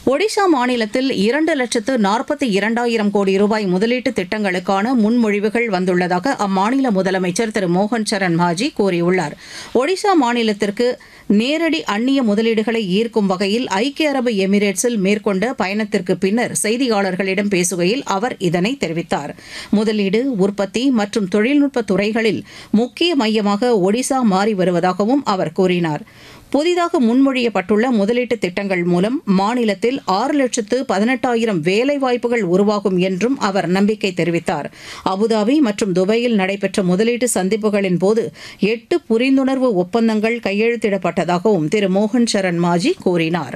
ஒடிஷா மாநிலத்தில் இரண்டு லட்சத்து நாற்பத்தி இரண்டாயிரம் கோடி ரூபாய் முதலீட்டு திட்டங்களுக்கான முன்மொழிவுகள் வந்துள்ளதாக அம்மாநில முதலமைச்சர் திரு மோகன் சரண் மாஜி கூறியுள்ளார் ஒடிஷா மாநிலத்திற்கு நேரடி அந்நிய முதலீடுகளை ஈர்க்கும் வகையில் ஐக்கிய அரபு எமிரேட்ஸில் மேற்கொண்ட பயணத்திற்கு பின்னர் செய்தியாளர்களிடம் பேசுகையில் அவர் இதனை தெரிவித்தார் முதலீடு உற்பத்தி மற்றும் தொழில்நுட்ப துறைகளில் முக்கிய மையமாக ஒடிசா மாறி வருவதாகவும் அவர் கூறினார் புதிதாக முன்மொழியப்பட்டுள்ள முதலீட்டு திட்டங்கள் மூலம் மாநிலத்தில் ஆறு லட்சத்து பதினெட்டாயிரம் வேலைவாய்ப்புகள் உருவாகும் என்றும் அவர் நம்பிக்கை தெரிவித்தார் அபுதாபி மற்றும் துபாயில் நடைபெற்ற முதலீட்டு சந்திப்புகளின் போது எட்டு புரிந்துணர்வு ஒப்பந்தங்கள் கையெழுத்திடப்பட்டதாகவும் திரு மோகன் சரண் மாஜி கூறினார்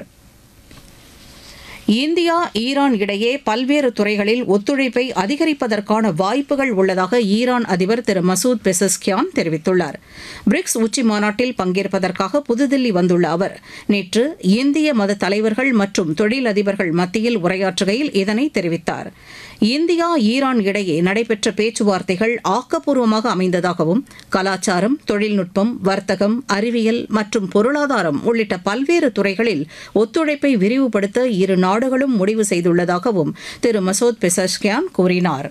இந்தியா ஈரான் இடையே பல்வேறு துறைகளில் ஒத்துழைப்பை அதிகரிப்பதற்கான வாய்ப்புகள் உள்ளதாக ஈரான் அதிபர் திரு மசூத் பெசஸ்கியான் தெரிவித்துள்ளார் பிரிக்ஸ் உச்சி மாநாட்டில் பங்கேற்பதற்காக புதுதில்லி வந்துள்ள அவர் நேற்று இந்திய மத தலைவர்கள் மற்றும் தொழிலதிபர்கள் மத்தியில் உரையாற்றுகையில் இதனை தெரிவித்தார் இந்தியா ஈரான் இடையே நடைபெற்ற பேச்சுவார்த்தைகள் ஆக்கப்பூர்வமாக அமைந்ததாகவும் கலாச்சாரம் தொழில்நுட்பம் வர்த்தகம் அறிவியல் மற்றும் பொருளாதாரம் உள்ளிட்ட பல்வேறு துறைகளில் ஒத்துழைப்பை விரிவுபடுத்த இரு நாடுகளும் முடிவு செய்துள்ளதாகவும் திரு மசோத் பெசஷ்கியான் கூறினார்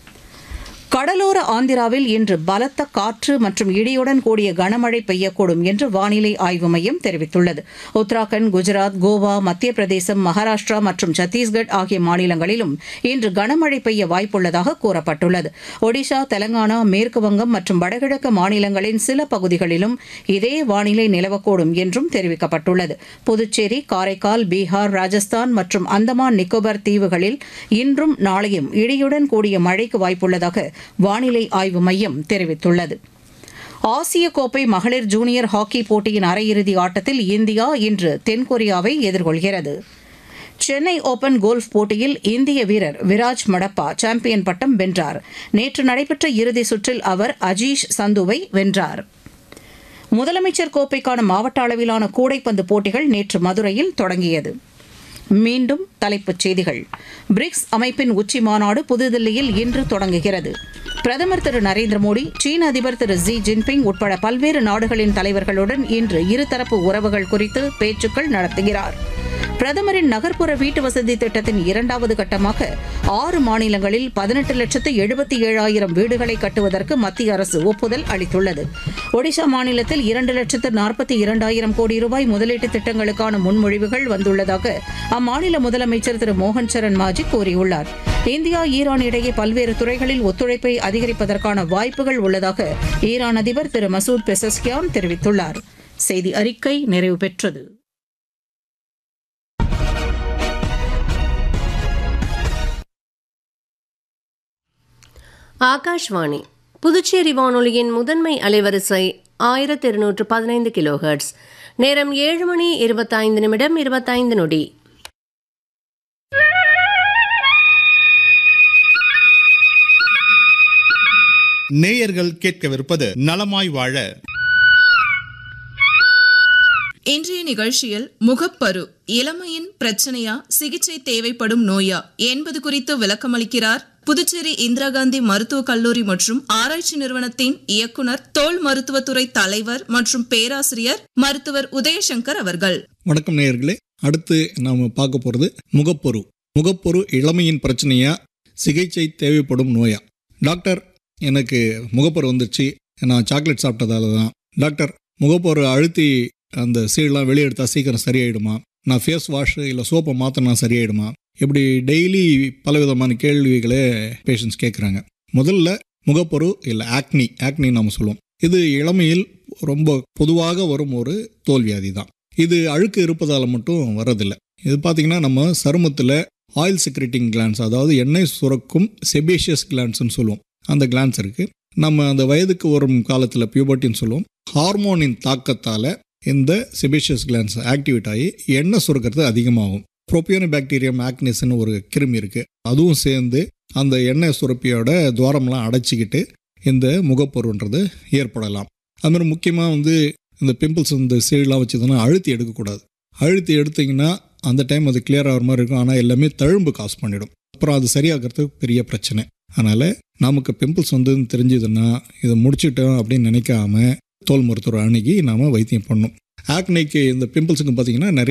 கடலோர ஆந்திராவில் இன்று பலத்த காற்று மற்றும் இடியுடன் கூடிய கனமழை பெய்யக்கூடும் என்று வானிலை ஆய்வு மையம் தெரிவித்துள்ளது உத்தராகண்ட் குஜராத் கோவா மத்திய பிரதேசம் மகாராஷ்டிரா மற்றும் சத்தீஸ்கட் ஆகிய மாநிலங்களிலும் இன்று கனமழை பெய்ய வாய்ப்புள்ளதாக கூறப்பட்டுள்ளது ஒடிஷா தெலங்கானா மேற்கு வங்கம் மற்றும் வடகிழக்கு மாநிலங்களின் சில பகுதிகளிலும் இதே வானிலை நிலவக்கூடும் என்றும் தெரிவிக்கப்பட்டுள்ளது புதுச்சேரி காரைக்கால் பீகார் ராஜஸ்தான் மற்றும் அந்தமான் நிக்கோபார் தீவுகளில் இன்றும் நாளையும் இடியுடன் கூடிய மழைக்கு வாய்ப்புள்ளதாக வானிலை ஆய்வு மையம் தெரிவித்துள்ளது ஆசிய கோப்பை மகளிர் ஜூனியர் ஹாக்கி போட்டியின் அரையிறுதி ஆட்டத்தில் இந்தியா இன்று தென்கொரியாவை எதிர்கொள்கிறது சென்னை ஓபன் கோல்ஃப் போட்டியில் இந்திய வீரர் விராஜ் மடப்பா சாம்பியன் பட்டம் வென்றார் நேற்று நடைபெற்ற இறுதி சுற்றில் அவர் அஜீஷ் சந்துவை வென்றார் முதலமைச்சர் கோப்பைக்கான மாவட்ட அளவிலான கூடைப்பந்து போட்டிகள் நேற்று மதுரையில் தொடங்கியது மீண்டும் தலைப்புச் செய்திகள் பிரிக்ஸ் அமைப்பின் உச்சி மாநாடு புதுதில்லியில் இன்று தொடங்குகிறது பிரதமர் திரு நரேந்திர மோடி சீன அதிபர் திரு ஜி ஜின்பிங் உட்பட பல்வேறு நாடுகளின் தலைவர்களுடன் இன்று இருதரப்பு உறவுகள் குறித்து பேச்சுக்கள் நடத்துகிறார் பிரதமரின் நகர்ப்புற வீட்டு வசதி திட்டத்தின் இரண்டாவது கட்டமாக ஆறு மாநிலங்களில் பதினெட்டு லட்சத்து எழுபத்தி ஏழாயிரம் வீடுகளை கட்டுவதற்கு மத்திய அரசு ஒப்புதல் அளித்துள்ளது ஒடிஷா மாநிலத்தில் இரண்டு லட்சத்து நாற்பத்தி இரண்டாயிரம் கோடி ரூபாய் முதலீட்டு திட்டங்களுக்கான முன்மொழிவுகள் வந்துள்ளதாக அம்மாநில முதலமைச்சர் திரு மோகன் சரண் மாஜி கூறியுள்ளார் இந்தியா ஈரான் இடையே பல்வேறு துறைகளில் ஒத்துழைப்பை அதிகரிப்பதற்கான வாய்ப்புகள் உள்ளதாக ஈரான் அதிபர் திரு மசூத் பெசஸ்கியான் தெரிவித்துள்ளார் செய்தி அறிக்கை நிறைவு பெற்றது ஆகாஷ்வாணி புதுச்சேரி வானொலியின் முதன்மை அலைவரிசை ஆயிரத்தி இருநூற்று பதினைந்து கிலோஹெர்ட்ஸ் நேரம் ஏழு மணி இருபத்தைந்து நிமிடம் இருபத்தைந்து நொடி நேயர்கள் கேட்கவிருப்பது நலமாய் வாழ இன்றைய நிகழ்ச்சியில் முகப்பரு இளமையின் பிரச்சனையா சிகிச்சை தேவைப்படும் நோயா என்பது குறித்து விளக்கமளிக்கிறார் புதுச்சேரி இந்திரா காந்தி மருத்துவக் கல்லூரி மற்றும் ஆராய்ச்சி நிறுவனத்தின் இயக்குனர் தோல் மருத்துவத்துறை தலைவர் மற்றும் பேராசிரியர் மருத்துவர் உதயசங்கர் அவர்கள் வணக்கம் நேயர்களே அடுத்து நாம் பார்க்க போகிறது முகப்பொரு முகப்பொரு இளமையின் பிரச்சனையா சிகிச்சை தேவைப்படும் நோயா டாக்டர் எனக்கு முகப்பொரு வந்துருச்சு நான் சாக்லேட் சாப்பிட்டதால தான் டாக்டர் முகப்பொரு அழுத்தி அந்த சீடெலாம் வெளியே எடுத்தால் சீக்கிரம் சரியாயிடுமா நான் ஃபேஸ் வாஷ் இல்லை சோப்பை மாற்றினா சரியாயிடுமா இப்படி டெய்லி பலவிதமான கேள்விகளை பேஷண்ட்ஸ் கேட்குறாங்க முதல்ல முகப்பொரு இல்லை ஆக்னி ஆக்னி நாம் சொல்லுவோம் இது இளமையில் ரொம்ப பொதுவாக வரும் ஒரு தோல்வியாதி தான் இது அழுக்கு இருப்பதால் மட்டும் வரதில்லை இது பார்த்திங்கன்னா நம்ம சருமத்தில் ஆயில் செக்ரெட்டிங் கிளான்ஸ் அதாவது எண்ணெய் சுரக்கும் செபேஷியஸ் கிளான்ஸ்னு சொல்லுவோம் அந்த கிளான்ஸ் இருக்குது நம்ம அந்த வயதுக்கு வரும் காலத்தில் பியூபர்ட்டின்னு சொல்லுவோம் ஹார்மோனின் தாக்கத்தால் இந்த செபேஷியஸ் கிளான்ஸ் ஆக்டிவேட் ஆகி எண்ணெய் சுரக்கிறது அதிகமாகும் ப்ரோபியோனி பாக்டீரியம் ஆக்னிஸ்னு ஒரு கிருமி இருக்குது அதுவும் சேர்ந்து அந்த எண்ணெய் சுரப்பியோட துவாரம்லாம் அடைச்சிக்கிட்டு இந்த முகப்பொருன்றது ஏற்படலாம் அதுமாதிரி முக்கியமாக வந்து இந்த பிம்பிள்ஸ் இந்த சீடெலாம் வச்சதுன்னா அழுத்தி எடுக்கக்கூடாது அழுத்தி எடுத்திங்கன்னா அந்த டைம் அது கிளியர் ஆகிற மாதிரி இருக்கும் ஆனால் எல்லாமே தழும்பு காசு பண்ணிடும் அப்புறம் அது சரியாகிறதுக்கு பெரிய பிரச்சனை அதனால் நமக்கு பிம்பிள்ஸ் வந்துன்னு தெரிஞ்சதுன்னா இதை முடிச்சிட்டோம் அப்படின்னு நினைக்காம தோல் மருத்துவர் அணுகி நாம் வைத்தியம் பண்ணணும் ஆக்னைக்கு இந்த பிம்பிள்ஸுக்கு பார்த்தீங்கன்னா நிறைய